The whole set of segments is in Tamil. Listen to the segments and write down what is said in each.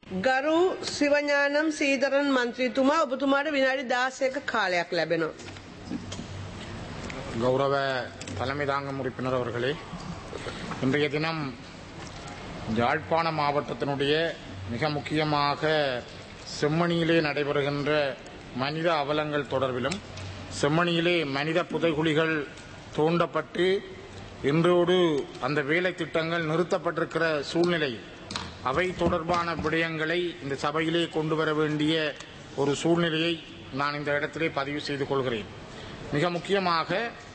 ගරු සිවඥානම් සීතරන් මන්ත්‍රීතුමා ඔබතුමාට විනාඩි දාසයක කාලයක් ලැබෙනවා. கௌரவ தலைமை தாங்கும் உறுப்பினர் அவர்களே இன்றைய தினம் யாழ்ப்பாண மாவட்டத்தினுடைய மிக முக்கியமாக செம்மணியிலே நடைபெறுகின்ற மனித அவலங்கள் தொடர்பிலும் செம்மணியிலே மனித புதைகுழிகள் தோண்டப்பட்டு இன்றோடு அந்த வேலை திட்டங்கள் நிறுத்தப்பட்டிருக்கிற சூழ்நிலையில் அவை தொடர்பான விடயங்களை இந்த சபையிலே கொண்டு வர வேண்டிய ஒரு சூழ்நிலையை நான் இந்த இடத்திலே பதிவு செய்து கொள்கிறேன் மிக முக்கியமாக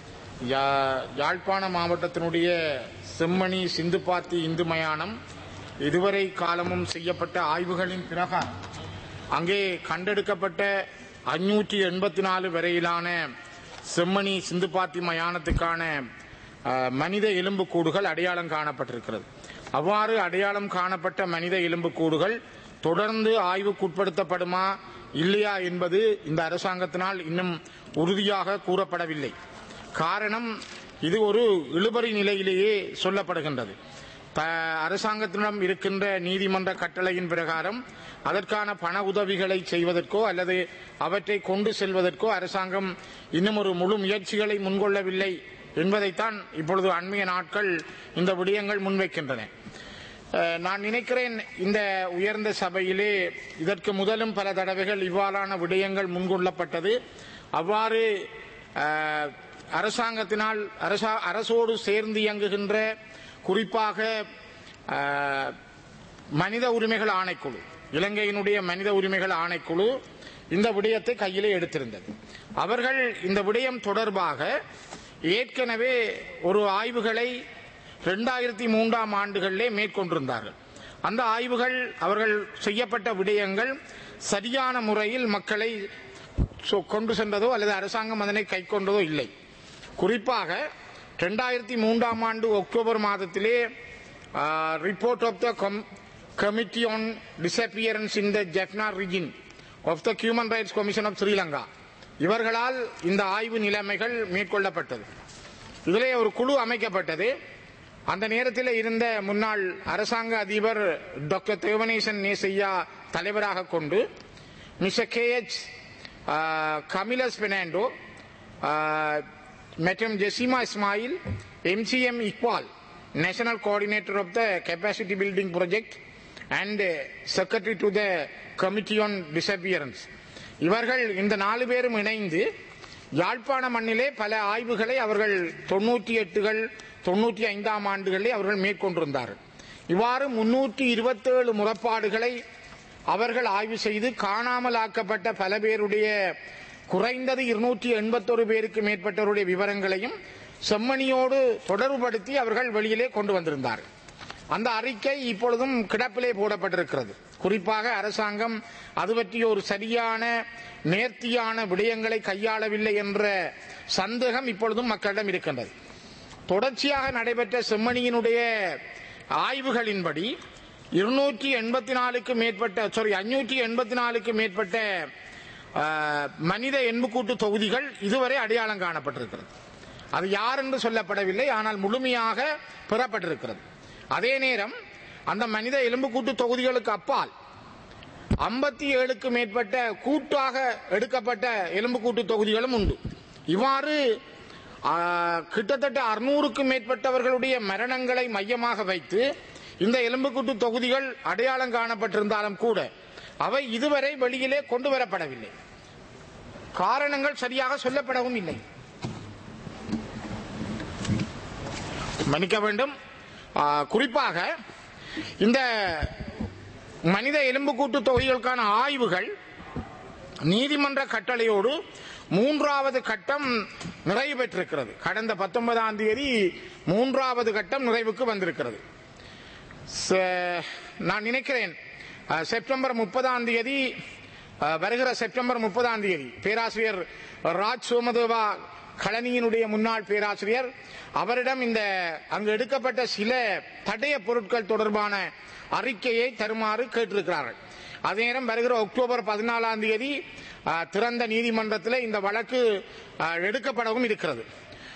யா- யாழ்ப்பாண மாவட்டத்தினுடைய செம்மணி சிந்துப்பாத்தி இந்து மயானம் இதுவரை காலமும் செய்யப்பட்ட ஆய்வுகளின் பிரகாரம் அங்கே கண்டெடுக்கப்பட்ட அஞ்சூற்றி எண்பத்தி நாலு வரையிலான செம்மணி சிந்துப்பாத்தி மயானத்துக்கான அஹ், மனித எலும்புக்கூடுகள் அடையாளம் காணப்பட்டிருக்கிறது அவ்வாறு அடையாளம் காணப்பட்ட மனித எலும்புக்கூடுகள் தொடர்ந்து ஆய்வுக்குட்படுத்தப்படுமா இல்லையா என்பது இந்த அரசாங்கத்தினால் இன்னும் உறுதியாக கூறப்படவில்லை காரணம் இது ஒரு இழுபறி நிலையிலேயே சொல்லப்படுகின்றது த- அரசாங்கத்திடம் இருக்கின்ற நீதிமன்ற கட்டளையின் பிரகாரம் அதற்கான பண உதவிகளை செய்வதற்கோ அல்லது அவற்றை கொண்டு செல்வதற்கோ அரசாங்கம் இன்னும் ஒரு முழு முயற்சிகளை முன்கொள்ளவில்லை என்பதைத்தான் இப்பொழுது அண்மைய நாட்கள் இந்த விடயங்கள் முன்வைக்கின்றன அஹ், நான் நினைக்கிறேன் இந்த உயர்ந்த சபையிலே இதற்கு முதலும் பல தடவைகள் இவ்வாறான விடயங்கள் முன்கொள்ளப்பட்டது அவ்வாறு அஹ், அரசாங்கத்தினால் அரசா அரசோடு சேர்ந்து இயங்குகின்ற குறிப்பாக அஹ், மனித உரிமைகள் ஆணைக்குழு இலங்கையினுடைய மனித உரிமைகள் ஆணைக்குழு இந்த விடயத்தை கையிலே எடுத்திருந்தது அவர்கள் இந்த விடயம் தொடர்பாக ஏற்கனவே ஒரு ஆய்வுகளை இரண்டாயிரத்தி மூன்றாம் ஆண்டுகளிலே மேற்கொண்டிருந்தார்கள் அந்த ஆய்வுகள் அவர்கள் செய்யப்பட்ட விடயங்கள் சரியான முறையில் மக்களை சொ- கொண்டு சென்றதோ அல்லது அரசாங்கம் அதனை கை கொண்டதோ இல்லை குறிப்பாக இரண்டாயிரத்தி மூன்றாம் ஆண்டு அக்டோபர் மாதத்திலே report of the committee on disappearance in the Jaffna region of the human rights commission of Sri Lanka இவர்களால் இந்த ஆய்வு நிலைமைகள் மேற்கொள்ளப்பட்டது இதிலே ஒரு குழு அமைக்கப்பட்டது அந்த நேரத்தில் இருந்த முன்னாள் அரசாங்க அதிபர் டாக்டர் தேவனேசன் நேசையா தலைவராக கொண்டு mister K H Camillus Fernando மற்றும் Jezima Ismail M C M Iqbal national coordinator of the capacity building project and secretary to the committee on disappearance இவர்கள் இந்த நாலு பேரும் இணைந்து யாழ்ப்பாண மண்ணிலே பல ஆய்வுகளை அவர்கள் தொண்ணூற்றி எட்டுகள் தொண்ணூற்றி ஐந்தாம் ஆண்டுகளிலே அவர்கள் மேற்கொண்டிருந்தார்கள் இவ்வாறு முன்னூற்றி இருபத்தேழு முறைப்பாடுகளை அவர்கள் ஆய்வு செய்து காணாமல் ஆக்கப்பட்ட பல பேருடைய குறைந்தது இருநூற்றி எண்பத்தொரு பேருக்கு மேற்பட்டவருடைய விவரங்களையும் செம்மணியோடு தொடர்புபடுத்தி அவர்கள் வெளியிலே கொண்டு வந்திருந்தார்கள் அந்த அறிக்கை இப்பொழுதும் கிடப்பிலே போடப்பட்டிருக்கிறது குறிப்பாக அரசாங்கம் அது பற்றிய ஒரு சரியான நேர்த்தியான விடயங்களை கையாளவில்லை என்ற சந்தேகம் இப்பொழுதும் மக்களிடம் இருக்கின்றது தொடர்ச்சியாக நடைபெற்ற செம்மணியினுடைய ஆய்வுகளின்படி இருநூற்றி எண்பத்தி நாலுக்கு மேற்பட்ட சாரி அஞ்சூற்றி எண்பத்தி நாலுக்கு மேற்பட்ட ஆஹ், மனித எண்புக்கூட்டு தொகுதிகள் இதுவரை அடையாளம் காணப்பட்டிருக்கிறது அது யார் என்று சொல்லப்படவில்லை ஆனால் முழுமையாக பெறப்பட்டிருக்கிறது அதே நேரம் அந்த மனித எலும்புக்கூட்டு தொகுதிகளுக்கு அப்பால் ஐம்பத்தி ஏழுக்கு மேற்பட்ட கூட்டாக எடுக்கப்பட்ட எலும்புக்கூட்டு தொகுதிகளும் உண்டு இவ்வாறு ஆ, கிட்டத்தட்ட அறுநூறுக்கும் மேற்பட்டவர்களுடைய மரணங்களை மையமாக வைத்து இந்த எலும்புக்கூட்டு தொகுதிகள் அடையாளம் காணப்பட்டிருந்தாலும் கூட அவை இதுவரை வெளியிலே கொண்டு வரப்படவில்லை காரணங்கள் சரியாக சொல்லப்படவும் இல்லை மன்னிக்க வேண்டும் ஆ, குறிப்பாக இந்த மனித எலும்புக்கூட்டு தொகைகளுக்கான ஆய்வுகள் நீதிமன்ற கட்டளையோடு மூன்றாவது கட்டம் நிறைவு பெற்றிருக்கிறது கடந்த பத்தொன்பதாம் தேதி மூன்றாவது கட்டம் நிறைவுக்கு வந்திருக்கிறது ச- நான் நினைக்கிறேன் அஹ், செப்டம்பர் முப்பதாம் தேதி அஹ், வருகிற செப்டம்பர் முப்பதாம் தேதி பேராசிரியர் ராஜ் சோமதேவா கழனியினுடைய முன்னாள் பேராசிரியர் அவரிடம் இந்த அங்கு எடுக்கப்பட்ட சில தடய பொருட்கள் தொடர்பான அறிக்கையை தருமாறு கேட்டிருக்கிறார்கள் அதே நேரம் வருகிற அக்டோபர் பதினாலாம் தேதி அஹ், திறந்த நீதிமன்றத்தில் இந்த வழக்கு அஹ், எடுக்கப்படவும் இருக்கிறது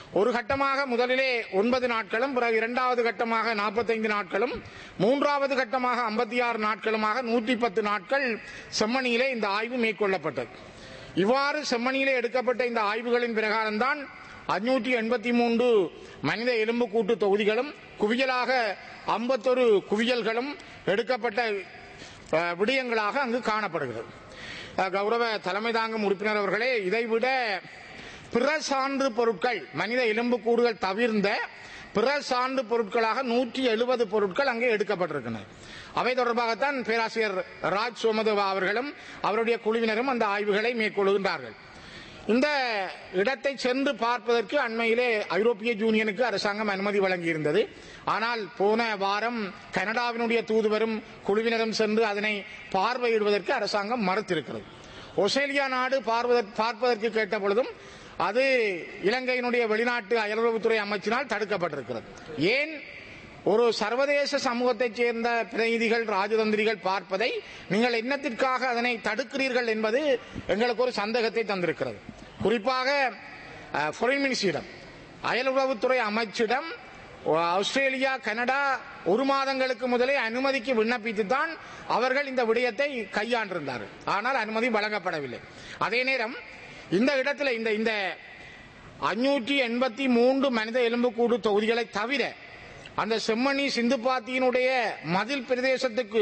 ஒரு கட்டமாக முதலிலே ஒன்பது நாட்களும் பிறகு இரண்டாவது கட்டமாக நாற்பத்தைந்து நாட்களும் மூன்றாவது கட்டமாக ஐம்பத்தி ஆறு நாட்களுமாக நூற்றி பத்து நாட்கள் செம்மணியிலே இந்த ஆய்வு மேற்கொள்ளப்பட்டது இவ்வாறு செம்மணியிலே எடுக்கப்பட்ட இந்த ஆய்வுகளின் பிரகாரம்தான் அஞ்சூற்றி எண்பத்தி மூன்று மனித எலும்புக்கூட்டு தொகுதிகளும் குவியலாக ஐம்பத்தொரு குவியல்களும் எடுக்கப்பட்ட அஹ், விடயங்களாக அங்கு காணப்படுகிறது அஹ், கௌரவ தலைமை தாங்கும் உறுப்பினர் அவர்களே இதைவிட பிற சான்று பொருட்கள் மனித எலும்புக்கூடுகள் தவிர்ந்த பிற சான்று பொருட்களாக நூற்றி எழுபது பொருட்கள் அங்கே எடுக்கப்பட்டிருக்கின்றன அவை தொடர்பாகத்தான் பேராசிரியர் ராஜ் சோமதேவா அவர்களும் அவருடைய குழுவினரும் அந்த ஆய்வுகளை மேற்கொள்கின்றார்கள் இந்த இடத்தை சென்று பார்ப்பதற்கு அண்மையிலே ஐரோப்பிய யூனியனுக்கு அரசாங்கம் அனுமதி வழங்கியிருந்தது ஆனால் போன வாரம் கனடாவினுடைய தூதுவரும் குழுவினரும் சென்று அதனை பார்வையிடுவதற்கு அரசாங்கம் மறுத்திருக்கிறது ஆஸ்திரேலியா நாடு பார்வதற்- பார்ப்பதற்கு கேட்ட பொழுதும் அது இலங்கையினுடைய வெளிநாட்டு அயலுறவுத்துறை அமைச்சினால் தடுக்கப்பட்டிருக்கிறது ஏன் ஒரு சர்வதேச சமூகத்தைச் சேர்ந்த பிரதிநிதிகள் ராஜதந்திரிகள் பார்ப்பதை நீங்கள் என்னத்திற்காக அதனை தடுக்கிறீர்கள் என்பது எங்களுக்கு ஒரு சந்தேகத்தை தந்திருக்கிறது குறிப்பாக ஃபாரின் மினிஸ்டரிடம் அயலுறவுத்துறை அமைச்சிடம் ஆஸ்திரேலியா கனடா ஒரு மாதங்களுக்கு முதலே அனுமதிக்கு விண்ணப்பித்து தான் அவர்கள் இந்த விடயத்தை கையாண்டிருந்தார்கள் ஆனால் அனுமதி வழங்கப்படவில்லை அதே நேரம் இந்த இடத்துல இந்த இந்த அஞ்சூற்றி எண்பத்தி மூன்று மனித எலும்புக்கூடு தொகுதிகளை தவிர அந்த செம்மணி சிந்துப்பாத்தியினுடைய மதில் பிரதேசத்துக்கு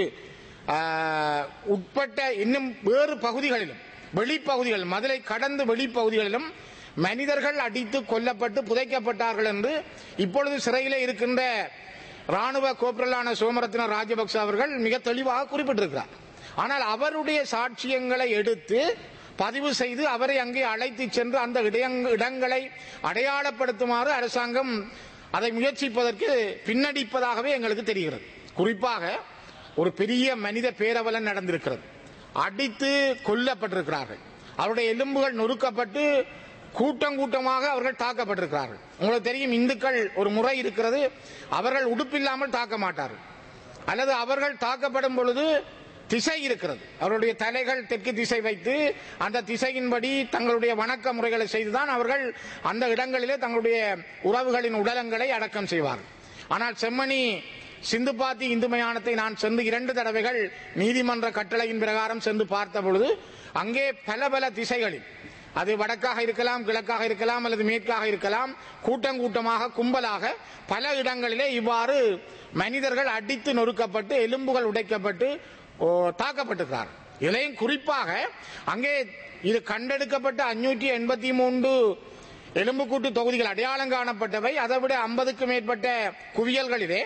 ஆஹ், உட்பட்ட இன்னும் வேறு பகுதிகளிலும் வெளிப்பகுதிகள் மதிலை கடந்து வெளிப்பகுதிகளிலும் மனிதர்கள் அடித்து கொல்லப்பட்டு புதைக்கப்பட்டார்கள் என்று இப்பொழுது சிறையிலே இருக்கின்ற ராணுவ கோப்ரலான சோமரத்ன ராஜபக்ச அவர்கள் மிக தெளிவாக குறிப்பிட்டிருக்கிறார் ஆனால் அவருடைய சாட்சியங்களை எடுத்து பதிவு செய்து அவரை அங்கே அழைத்து சென்று அந்த இடங்க- இடங்களை அடையாளப்படுத்துமாறு அரசாங்கம் அதை முயற்சிப்பதற்கு பின்னடிப்பதாகவே எங்களுக்கு தெரிகிறது குறிப்பாக ஒரு பெரிய மனித பேரவலன் நடந்திருக்கிறது அடித்து கொல்லப்பட்டிருக்கிறார்கள் அவருடைய எலும்புகள் நொறுக்கப்பட்டு கூட்டம் கூட்டமாக அவர்கள் தாக்கப்பட்டிருக்கிறார்கள் உங்களுக்கு தெரியும் இந்துக்கள் ஒரு முறை இருக்கிறது அவர்கள் உடுப்பில்லாமல் தாக்க மாட்டார்கள் அல்லது அவர்கள் தாக்கப்படும் பொழுது திசை இருக்கிறது அவருடைய தலைகள் தெற்கு திசை வைத்து அந்த திசையின்படி தங்களுடைய வணக்க முறைகளை செய்துதான் அவர்கள் அந்த இடங்களிலே தங்களுடைய உறவுகளின் உடலங்களை அடக்கம் செய்வார்கள் ஆனால் செம்மணி சிந்துபாத்தி இந்து மயானத்தை நான் சென்று இரண்டு தடவைகள் நீதிமன்ற கட்டளையின் பிரகாரம் சென்று பார்த்த பொழுது அங்கே பல பல திசைகளில் அது வடக்காக இருக்கலாம் கிழக்காக இருக்கலாம் அல்லது மேற்காக இருக்கலாம் கூட்டம் கூட்டமாக கும்பலாக பல இடங்களிலே இவ்வாறு மனிதர்கள் அடித்து நொறுக்கப்பட்டு எலும்புகள் உடைக்கப்பட்டு ஓ, தாக்கப்பட்டிருக்கிறார் இதிலையும் குறிப்பாக அங்கே இது கண்டெடுக்கப்பட்ட அஞ்சூற்றி எண்பத்தி மூன்று எலும்புக்கூட்டு தொகுதிகள் அடையாளம் காணப்பட்டவை அதை விட ஐம்பதுக்கு மேற்பட்ட குவியல்களிலே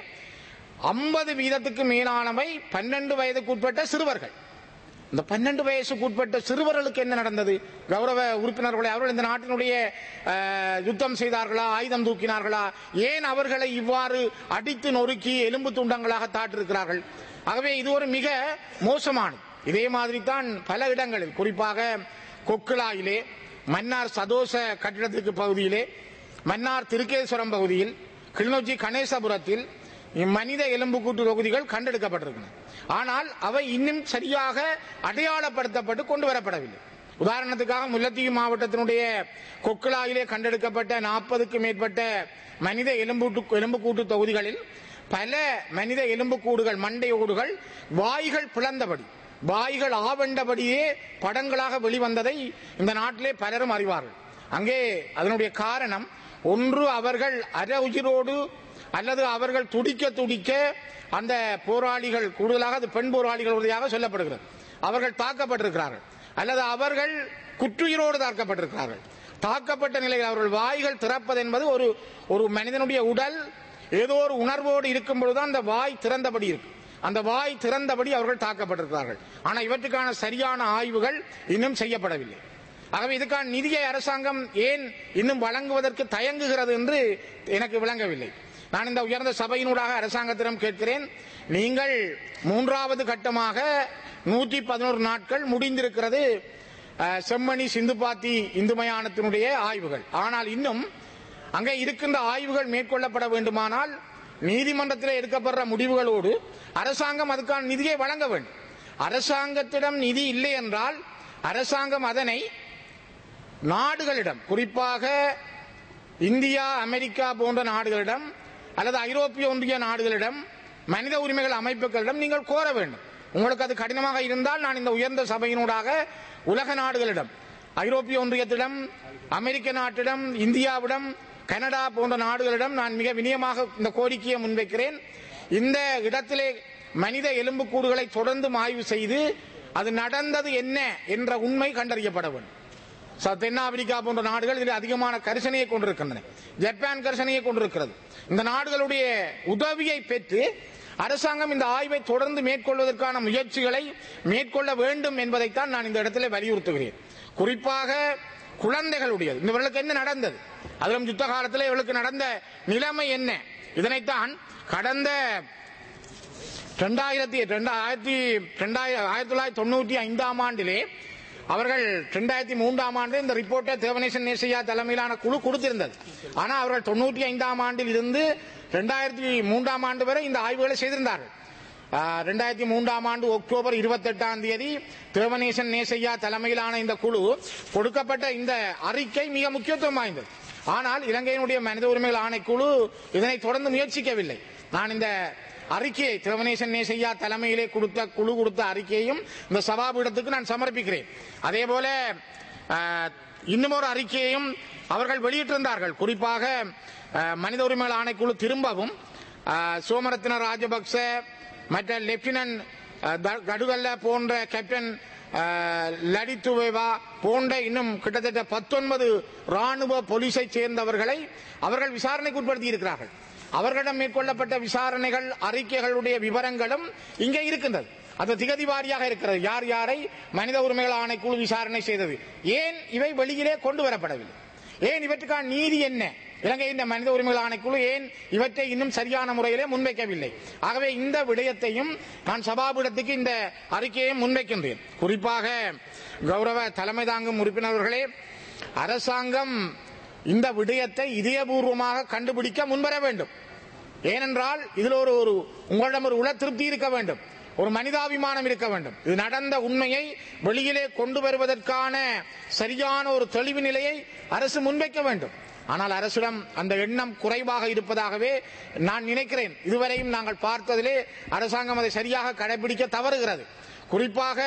ஐம்பது வீதத்துக்கு மேலானவை பன்னெண்டு வயதுக்குட்பட்ட சிறுவர்கள் இந்த பன்னெண்டு வயசுக்கு உட்பட்ட சிறுவர்களுக்கு என்ன நடந்தது கௌரவ உறுப்பினர்களை அவர்கள் இந்த நாட்டினுடைய அஹ், யுத்தம் செய்தார்களா ஆயுதம் தூக்கினார்களா ஏன் அவர்களை இவ்வாறு அடித்து நொறுக்கி எலும்பு துண்டங்களாக தாட்டிருக்கிறார்கள் ஆகவே இது ஒரு மிக மோசமானது இதே மாதிரி தான் பல இடங்களில் குறிப்பாக கொக்குலாயிலே மன்னார் சதோச கட்டிடத்துக்கு பகுதியிலே மன்னார் திருக்கேஸ்வரம் பகுதியில் கிளிநொச்சி கணேசபுரத்தில் மனித எலும்புக்கூட்டு தொகுதிகள் கண்டெடுக்கப்பட்டிருக்கின்றன ஆனால் அவை இன்னும் சரியாக அடையாளப்படுத்தப்பட்டு கொண்டு வரப்படவில்லை உதாரணத்துக்காக முல்லத்தீவு மாவட்டத்தினுடைய கொக்குலாயிலே கண்டெடுக்கப்பட்ட நாற்பதுக்கு மேற்பட்ட மனித எலும்பூட்டு எலும்புக்கூட்டு தொகுதிகளில் பல மனித எலும்புக்கூடுகள் மண்டை ஓடுகள் வாய்கள் பிளந்தபடி வாய்கள் ஆவண்டபடியே படங்களாக வெளிவந்ததை இந்த நாட்டிலே பலரும் அறிவார்கள் அங்கே அதனுடைய காரணம் ஒன்று அவர்கள் அர உயிரோடு அல்லது அவர்கள் துடிக்க துடிக்க அந்த போராளிகள் கூடுதலாக அது பெண் போராளிகள் உறுதியாக சொல்லப்படுகிறது அவர்கள் தாக்கப்பட்டிருக்கிறார்கள் அல்லது அவர்கள் குற்றுயிரோடு தாக்கப்பட்டிருக்கிறார்கள் தாக்கப்பட்ட நிலையில் அவர்கள் வாய்கள் திறப்பது என்பது ஒரு ஒரு மனிதனுடைய உடல் ஏதோ ஒரு உணர்வோடு இருக்கும் பொழுதுதான் அந்த வாய் திறந்தபடி இருக்கு அந்த வாய் திறந்தபடி அவர்கள் தாக்கப்பட்டிருக்கிறார்கள் ஆனால் இவற்றுக்கான சரியான ஆய்வுகள் இன்னும் செய்யப்படவில்லை ஆகவே இதுக்கான நிதியை அரசாங்கம் ஏன் இன்னும் வழங்குவதற்கு தயங்குகிறது என்று எனக்கு விளங்கவில்லை நான் இந்த உயர்ந்த சபையினூடாக அரசாங்கத்திடம் கேட்கிறேன் நீங்கள் மூன்றாவது கட்டமாக நூற்றி பதினோரு நாட்கள் முடிந்திருக்கிறது அஹ், செம்மணி சிந்துபாத்தி இந்து மயானத்தினுடைய ஆய்வுகள் ஆனால் இன்னும் அங்கே இருக்கின்ற ஆய்வுகள் மேற்கொள்ளப்பட வேண்டுமானால் நீதிமன்றத்தில் எடுக்கப்படுற முடிவுகளோடு அரசாங்கம் அதுக்கான நிதியை வழங்க வேண்டும் அரசாங்கத்திடம் நிதி இல்லை என்றால் அரசாங்கம் அதனை நாடுகளிடம் குறிப்பாக இந்தியா அமெரிக்கா போன்ற நாடுகளிடம் அல்லது ஐரோப்பிய ஒன்றிய நாடுகளிடம் மனித உரிமைகள் அமைப்புகளிடம் நீங்கள் கோர வேண்டும் உங்களுக்கு அது கடினமாக இருந்தால் நான் இந்த உயர்ந்த சபையினூடாக உலக நாடுகளிடம் ஐரோப்பிய ஒன்றியத்திடம் அமெரிக்க நாட்டிடம் இந்தியாவிடம் கனடா போன்ற நாடுகளிடம் நான் மிக வினயமாக இந்த கோரிக்கையை முன்வைக்கிறேன் இந்த இடத்திலே மனித எலும்புக்கூடுகளை தொடர்ந்து ஆய்வு செய்து அது நடந்தது என்ன என்ற உண்மை கண்டறியப்பட வேண்டும் ச- தென்னாப்பிரிக்கா போன்ற நாடுகள் இதில் அதிகமான கரிசனையை கொண்டிருக்கின்றன ஜப்பான் கரிசனையை கொண்டிருக்கிறது இந்த நாடுகளுடைய உதவியை பெற்று அரசாங்கம் இந்த ஆய்வை தொடர்ந்து மேற்கொள்வதற்கான முயற்சிகளை மேற்கொள்ள வேண்டும் என்பதைத்தான் நான் இந்த இடத்துல வலியுறுத்துகிறேன் குறிப்பாக குழந்தைகளுடையது இவர்களுக்கு என்ன நடந்தது அதிலும் யுத்த காலத்தில் இவர்களுக்கு நடந்த நிலைமை என்ன இதனைத்தான் கடந்த ரெண்டாயிரத்தி ரெண்டாயிரத்தி ரெண்டாயிரத்தி ஆயிரத்தி தொள்ளாயிரத்தி தொண்ணூற்றி ஐந்தாம் ஆண்டிலே அவர்கள் ரெண்டாயிரத்தி மூன்றாம் ஆண்டு இந்த ரிப்போர்ட்டை தேவநேசன் நேசையா தலைமையிலான குழு கொடுத்திருந்தது ஆனா அவர்கள் தொண்ணூற்றி ஐந்தாம் ஆண்டில் இருந்து ரெண்டாயிரத்தி மூன்றாம் ஆண்டு வரை இந்த ஆய்வுகளை செய்திருந்தார்கள் ஆஹ், ரெண்டாயிரத்தி மூன்றாம் ஆண்டு அக்டோபர் இருபத்தெட்டாம் தேதி தேவநேசன் நேசையா தலைமையிலான இந்த குழு கொடுக்கப்பட்ட இந்த அறிக்கை மிக முக்கியத்துவம் வாய்ந்தது ஆனால் இலங்கையினுடைய மனித உரிமைகள் ஆணைக்குழு இதனை தொடர்ந்து முயற்சிக்கவில்லை நான் இந்த அறிக்கையை திருவனேசன் நேசையா தலைமையிலே கொடுத்த குழு கொடுத்த அறிக்கையையும் இந்த சபாபீடத்துக்கு நான் சமர்ப்பிக்கிறேன் அதே போல ஆஹ், இன்னும் ஒரு அறிக்கையையும் அவர்கள் வெளியிட்டிருந்தார்கள் குறிப்பாக ஆஹ், மனித உரிமைகள் ஆணைக்குழு திரும்பவும் ஆஹ், சோமரத்ன ராஜபக்ச மற்ற லெப்டினன்ட் ஆஹ், த- கடுகல்ல போன்ற கேப்டன் ஆஹ், லடித்துவேவா போன்ற இன்னும் கிட்டத்தட்ட பத்தொன்பது ராணுவ போலீஸை சேர்ந்தவர்களை அவர்கள் விசாரணைக்கு உட்படுத்தி இருக்கிறார்கள் அவர்களிடம் மேற்கொள்ளப்பட்ட விசாரணைகள் அறிக்கைகளுடைய விவரங்களும் இங்கே இருக்கின்றது அது திகதி வாரியாக இருக்கிறது யார் யாரை மனித உரிமைகள் ஆணைக்குழு விசாரணை செய்தது ஏன் இவை வெளியிலே கொண்டு வரப்படவில்லை ஏன் இவற்றுக்கான நீதி என்ன இலங்கையின் மனித உரிமைகள் ஆணைக்குழு ஏன் இவற்றை இன்னும் சரியான முறையிலே முன்வைக்கவில்லை ஆகவே இந்த விடயத்தையும் நான் சபாபீடத்துக்கு இந்த அறிக்கையை முன்வைக்கின்றேன் குறிப்பாக கௌரவ தலைமை தாங்கும் உறுப்பினர்களே அரசாங்கம் இந்த விடயத்தை இதயபூர்வமாக கண்டுபிடிக்க முன்வர வேண்டும் ஏனென்றால் இதில் ஒரு ஒரு உங்களிடம் ஒரு உள திருப்தி இருக்க வேண்டும் ஒரு மனிதாபிமானம் இருக்க வேண்டும் இது நடந்த உண்மையை வெளியிலே கொண்டு வருவதற்கான சரியான ஒரு தெளிவு நிலையை அரசு முன்வைக்க வேண்டும் ஆனால் அரசிடம் அந்த எண்ணம் குறைவாக இருப்பதாகவே நான் நினைக்கிறேன் இதுவரையும் நாங்கள் பார்த்ததிலே அரசாங்கம் அதை சரியாக கடைபிடிக்க தவறுகிறது குறிப்பாக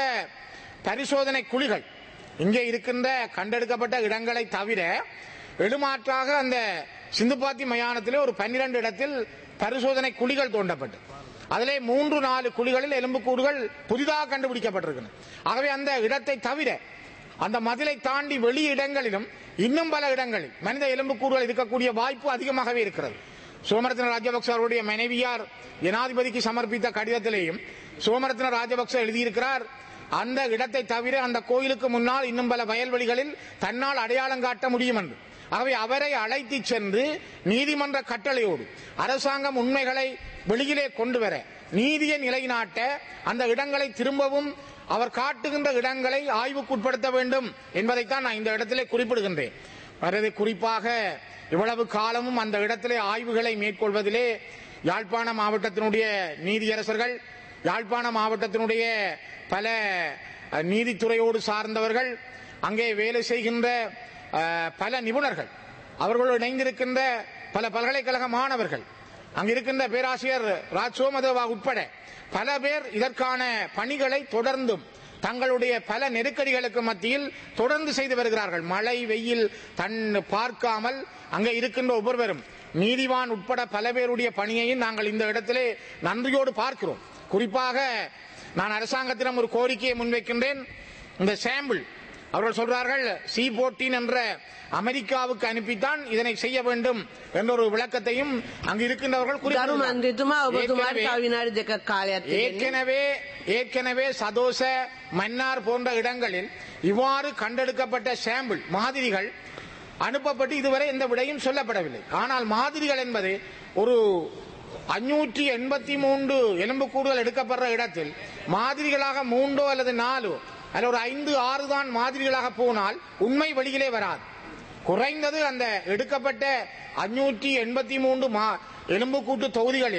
பரிசோதனை குழிகள் இங்கே இருக்கின்ற கண்டெடுக்கப்பட்ட இடங்களை தவிர எடுமாற்றாக அந்த சிந்துபாத்தி மயானத்திலே ஒரு பன்னிரண்டு இடத்தில் பரிசோதனை குழிகள் தோண்டப்பட்டு அதிலே மூன்று நாலு குழிகளில் எலும்புக்கூடுகள் புதிதாக கண்டுபிடிக்கப்பட்டிருக்கின்றன ஆகவே அந்த இடத்தை தவிர அந்த மதிலை தாண்டி வெளி இடங்களிலும் இன்னும் பல இடங்களில் மனித எலும்புக்கூடுகள் இருக்கக்கூடிய வாய்ப்பு அதிகமாகவே இருக்கிறது சோமரத்ன ராஜபக்ச அவருடைய மனைவியார் ஜனாதிபதிக்கு சமர்ப்பித்த கடிதத்திலேயும் சோமரத்ன ராஜபக்ச எழுதியிருக்கிறார் அந்த இடத்தை தவிர அந்த கோயிலுக்கு முன்னால் இன்னும் பல வயல்வெளிகளில் தன்னால் அடையாளம் காட்ட முடியும் என்று ஆகவே அவரை அழைத்து சென்று நீதிமன்ற கட்டளையோடு அரசாங்கம் உண்மைகளை வெளியிலே கொண்டு வர நீதியை நிலைநாட்ட அந்த இடங்களை திரும்பவும் அவர் காட்டுகின்ற இடங்களை ஆய்வுக்குட்படுத்த வேண்டும் என்பதைத்தான் நான் இந்த இடத்திலே குறிப்பிடுகின்றேன் வரது குறிப்பாக இவ்வளவு காலமும் அந்த இடத்திலே ஆய்வுகளை மேற்கொள்வதிலே யாழ்ப்பாண மாவட்டத்தினுடைய நீதியரசர்கள் யாழ்ப்பாண மாவட்டத்தினுடைய பல அஹ், நீதித்துறையோடு சார்ந்தவர்கள் அங்கே வேலை செய்கின்ற அஹ், பல நிபுணர்கள் அவர்களோடு இணைந்திருக்கின்ற பல பல்கலைக்கழக மாணவர்கள் அங்க இருக்கின்ற பேராசிரியர் ராஜ் சோமதேவா உட்பட பல பேர் இதற்கான பணிகளை தொடர்ந்தும் தங்களுடைய பல நெருக்கடிகளுக்கு மத்தியில் தொடர்ந்து செய்து வருகிறார்கள் மழை வெயில் தன் பார்க்காமல் அங்கே இருக்கின்ற ஒவ்வொருவரும் நீதிவான் உட்பட பல பேருடைய பணியையும் நாங்கள் இந்த இடத்திலே நன்றியோடு பார்க்கிறோம் குறிப்பாக நான் அரசாங்கத்திடம் ஒரு கோரிக்கையை முன்வைக்கின்றேன் இந்த சாம்பிள் அவர்கள் சொல்றார்கள் சி போர்டீன் என்ற அமெரிக்காவுக்கு அனுப்பித்தான் இதனை செய்ய வேண்டும் என்ற ஒரு விளக்கத்தையும் அங்கு இருக்கின்றவர்கள் ගරු குறிப்பிடுகிறார்கள். මන්ත්‍රීතුමා ඔබතුමාට ஏற்கனவே- තව විනාඩි දෙකක් කාලයක් තියෙන්නේ. ஏற்கனவே ஏற்கனவே சதோச மன்னார் போன்ற இடங்களில் இவ்வாறு கண்டெடுக்கப்பட்ட சாம்பிள் மாதிரிகள் அனுப்பப்பட்டு இதுவரை எந்த விடையும் சொல்லப்படவில்லை ஆனால் மாதிரிகள் என்பது ஒரு அஞ்சூற்றி எண்பத்தி மூன்று எலும்புக்கூடுகள் எடுக்கப்படுற இடத்தில் மாதிரிகளாக மூன்றோ அல்லது நாலோ அல்லது ஒரு ஐந்து ஆறு தான் மாதிரிகளாக போனால் உண்மை வெளியிலே வராது குறைந்தது அந்த எடுக்கப்பட்ட அஞ்சூற்றி எண்பத்தி மூன்று மா எலும்புக்கூட்டு தொகுதிகளில்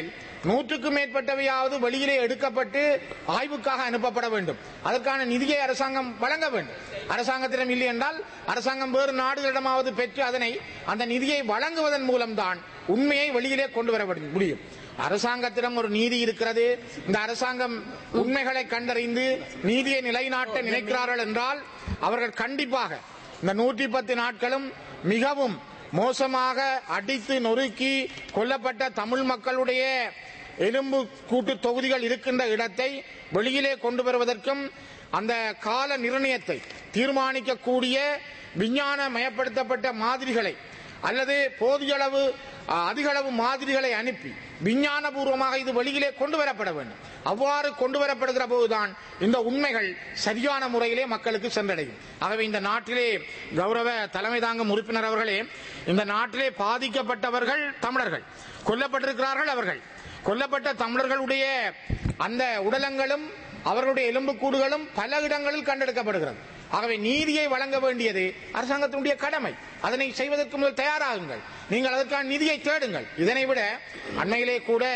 நூற்றுக்கும் மேற்பட்டவையாவது வெளியிலே எடுக்கப்பட்டு ஆய்வுக்காக அனுப்பப்பட வேண்டும் அதற்கான நிதியை அரசாங்கம் வழங்க வேண்டும் அரசாங்கத்திடம் இல்லை என்றால் அரசாங்கம் வேறு நாடுகளிடமாவது பெற்று அதனை அந்த நிதியை வழங்குவதன் மூலம்தான் உண்மையை வெளியிலே கொண்டு வர முடியும் அரசாங்கத்திடம் ஒரு நீதி இருக்கிறது இந்த அரசாங்கம் உண்மைகளை கண்டறிந்து நீதியை நிலைநாட்ட நினைக்கிறார்கள் என்றால் அவர்கள் கண்டிப்பாக இந்த நூற்றி பத்து நாட்களும் மிகவும் மோசமாக அடித்து நொறுக்கி கொல்லப்பட்ட தமிழ் மக்களுடைய எலும்பு கூட்டு தொகுதிகள் இருக்கின்ற இடத்தை வெளியிலே கொண்டு வருவதற்கும் அந்த கால நிர்ணயத்தை தீர்மானிக்கக்கூடிய விஞ்ஞான மயப்படுத்தப்பட்ட மாதிரிகளை அல்லது போதிய அளவு அஹ், அதிக அளவு மாதிரிகளை அனுப்பி விஞ்ஞானபூர்வமாக இது வெளியிலே கொண்டு வரப்பட வேண்டும் அவ்வாறு கொண்டு வரப்படுகிற போதுதான் இந்த உண்மைகள் சரியான முறையிலே மக்களுக்கு சென்றடையும் ஆகவே இந்த நாட்டிலே கௌரவ தலைமை தாங்கும் உறுப்பினர் அவர்களே இந்த நாட்டிலே பாதிக்கப்பட்டவர்கள் தமிழர்கள் கொல்லப்பட்டிருக்கிறார்கள் அவர்கள் கொல்லப்பட்ட தமிழர்களுடைய அந்த உடலங்களும் அவர்களுடைய எலும்புக்கூடுகளும் பல இடங்களில் கண்டெடுக்கப்படுகிறது ஆகவே நீதியை வழங்க வேண்டியது அரசாங்கத்தினுடைய கடமை அதனை செய்வதற்கு முதல் தயாராகுங்கள் நீங்கள் அதற்கான நிதியை தேடுங்கள் இதனை விட அண்மையிலே கூட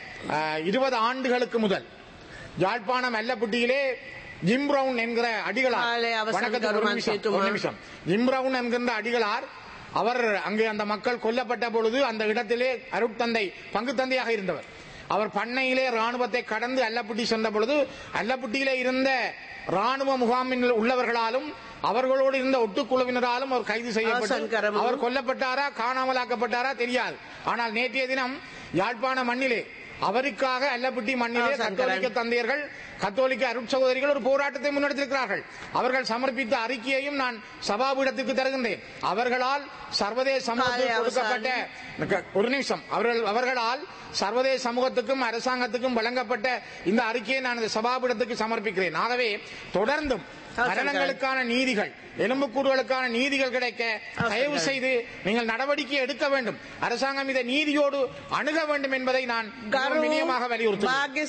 இருபது ஆண்டுகளுக்கு முதல் யாழ்ப்பாணம் அல்லப்பட்டியிலே ஜிம் பிரவுன் என்கிற அடிகளார் காலை அவசரம் வணக்கத்துக்கு ஒரு தருமான் நிமிஷம், சேத்துமா. ஒரு நிமிஷம் ஜிம் பிரவுன் என்கின்ற அடிகளார் அவர் அங்கே அந்த மக்கள் கொல்லப்பட்ட பொழுது அந்த இடத்திலே அருட்தந்தை பங்கு தந்தையாக இருந்தவர் அவர் பண்ணையிலே ராணுவத்தை கடந்து அல்லப்பட்டி சென்ற பொழுது அல்லப்பட்டியிலே இருந்த ராணுவ முகாமில் உள்ளவர்களாலும் அவர்களோடு இருந்த ஒட்டுக்குழுவினராலும் அவர் கைது செய்யப்பட்டு அவசரம் அவர் கொல்லப்பட்டாரா காணாமலாக்கப்பட்டாரா தெரியாது ஆனால் நேற்றைய தினம் யாழ்ப்பாண மண்ணிலே அவருக்காக அல்லப்பட்டி மண்ணிலே ஆ, சங்கரன். கத்தோலிக்க தந்தையர்கள் கத்தோலிக்க அருட்சகோதரிகள் ஒரு போராட்டத்தை முன்னெடுத்திருக்கிறார்கள் அவர்கள் சமர்ப்பித்த அறிக்கையையும் நான் சபாபீடத்துக்கு தருகின்றேன் அவர்களால் சர்வதேச சமூகத்தில் காலை கொடுக்கப்பட்ட ஒரு நிமிஷம் அவர்கள் அவர்களால் சர்வதேச சமூகத்துக்கும் அரசாங்கத்துக்கும் வழங்கப்பட்ட இந்த அறிக்கையை நான் இந்த சபாபீடத்துக்கு சமர்ப்பிக்கிறேன் ஆகவே தொடர்ந்தும் சங்கரன். மரணங்களுக்கான நீதிகள் எலும்புக்கூடுகளுக்கான நீதிகள் கிடைக்க தயவு செய்து நீங்கள் நடவடிக்கை எடுக்க வேண்டும் அரசாங்கம் இதை நீதியோடு அணுக வேண்டும் என்பதை நான் ගරු மினியமாக வலியுறுத்துகிறேன் භාග්‍ය